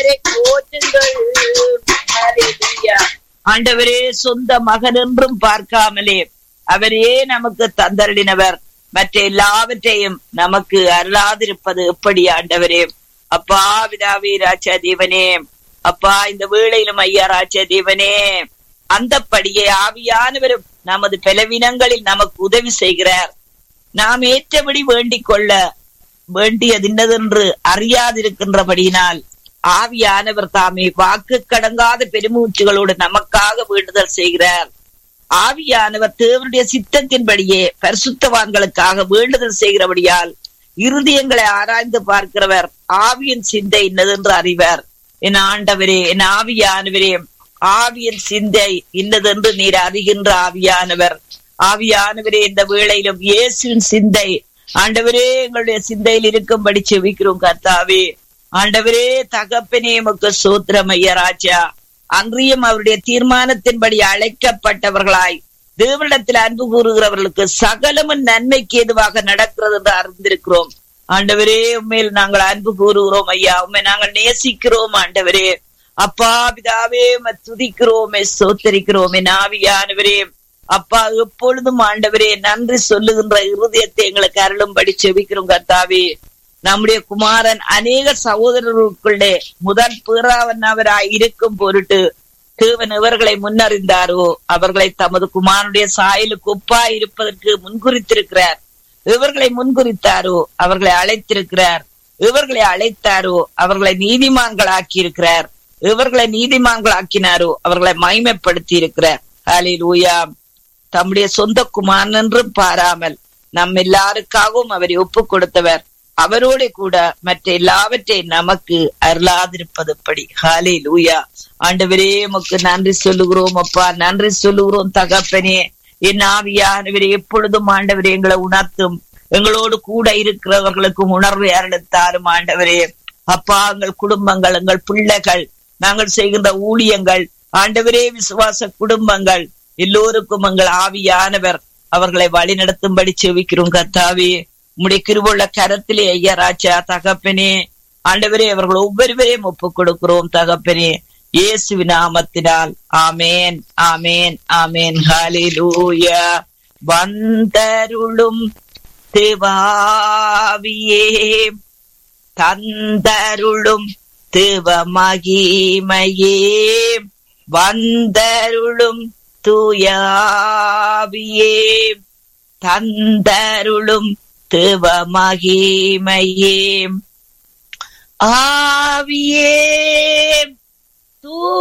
அவரை போற்றுங்கள் ஹalleluya. ஆண்டவரே சொந்த மகன் என்றும் பார்க்காமலே அவரே நமக்கு தந்தருளினவர் மற்ற எல்லாவற்றையும் நமக்கு அருளாதிருப்பது எப்படி ஆண்டவரே அப்பா விதாவி ராஜா தேவனே அப்பா இந்த வேளையிலும் ஐயா ராஜா தேவனே அந்தப்படியே ஆவியானவரும் நமது பலவீனங்களில் நமக்கு உதவி செய்கிறார் நாம் ஏற்றபடி வேண்டிக் கொள்ள வேண்டியது இன்னதென்று அறியாதிருக்கின்றபடியினால் ஆவியானவர் தாமே வாக்கு கடங்காத பெருமூச்சுகளோடு நமக்காக வேண்டுதல் செய்கிறார் ஆவியானவர் தேவனுடைய சித்தத்தின்படியே பரிசுத்தவான்களுக்காக வேண்டுதல் செய்கிறபடியால் இருதயங்களை ஆராய்ந்து பார்க்கிறவர் ஆவியின் சிந்தை இன்னதென்று அறிவர் என் ஆண்டவரே என் ஆவியானவரே ஆவியின் சிந்தை இன்னதென்று நீர் அறிகின்ற ஆவியானவர் ஆவியானவரே இந்த வேளையிலும் இயேசுவின் சிந்தை ஆண்டவரே எங்களுடைய சிந்தையில் இருக்கும்படி செவிக்கிறோம் கர்த்தாவே ஆண்டவரே தகப்பனே எமக்கு சூத்திரம் ஐயா ராஜா அன்றியும் அவருடைய தீர்மானத்தின்படி அழைக்கப்பட்டவர்களாய் தேவனிடத்தில் அன்பு கூறுகிறவர்களுக்கு சகலமும் நன்மைக்கு எதுவாக நடக்கிறது என்று அறிந்திருக்கிறோம் ஆண்டவரே உண்மையில் நாங்கள் அன்பு கூறுகிறோம் ஐயா உண்மை நாங்கள் நேசிக்கிறோம் ஆண்டவரே அப்பா பிதாவே உம்மை துதிக்கிறோமே சோத்தரிக்கிறோமே நாவியானவரே அப்பா எப்பொழுதும் ஆண்டவரே நன்றி சொல்லுகின்ற இருதயத்தை எங்களுக்கு அருளும்படி செபிக்கிறோம் கர்த்தாவே நம்முடைய குமாரன் அநேக சகோதரர்களுக்குள்ளே முதல் பிறவனவராய் இருக்கும் பொருட்டு தேவன் இவர்களை முன்னறிந்தாரோ அவர்களை தமது குமாரனுடைய சாயலுக்கு ஒப்பாய் இருப்பதற்கு முன்குறித்திருக்கிறார் இவர்களை முன்குறித்தாரோ அவர்களை அழைத்திருக்கிறார் இவர்களை அழைத்தாரோ அவர்களை நீதிமான்கள் ஆக்கியிருக்கிறார் இவர்களை நீதிமான்கள் ஆக்கினாரோ அவர்களை மகிமைப்படுத்தி இருக்கிறார் ஹalleluya தம்முடைய சொந்த குமாரன் என்றும் பாராமல் நம் எல்லாருக்காகவும் அவரை ஒப்பு கொடுத்தவர் அவரோட கூட மற்ற எல்லாவற்றையும் நமக்கு அருளாதிருப்பது படி ஹாலே லூயா ஆண்டவரே உமக்கு நன்றி சொல்லுகிறோம் அப்பா நன்றி சொல்லுகிறோம் தகப்பனே என் ஆவியானவரே எப்பொழுதும் ஆண்டவரே எங்களை உணர்த்தும் எங்களோடு கூட இருக்கிறவர்களுக்கும் உணர்வை அருளத்தாரும் ஆண்டவரே அப்பா எங்கள் குடும்பங்கள் எங்கள் பிள்ளைகள் நாங்கள் செய்கின்ற ஊழியங்கள் ஆண்டவரே விசுவாச குடும்பங்கள் எல்லோருக்கும் எங்கள் ஆவியானவர் அவர்களை வழி நடத்தும்படி செவிக்கிறோம் கர்த்தாவே உம்முடைய கிருவுள்ள கரத்திலே ஐயா ராஜா தகப்பனே ஆண்டவரே அவர்கள் ஒவ்வொருவரையும் ஒப்புக் கொடுக்கிறோம் தகப்பனே இயேசு நாமத்தினால் ஆமேன் ஆமேன் ஆமேன் ஹalleluya வந்தருளும் தேவாவியே தந்தருளும் தேவ மகிமையே வந்தருளும் தூயாவியே தந்தருளும் தேவ மகிமையே ஆவியே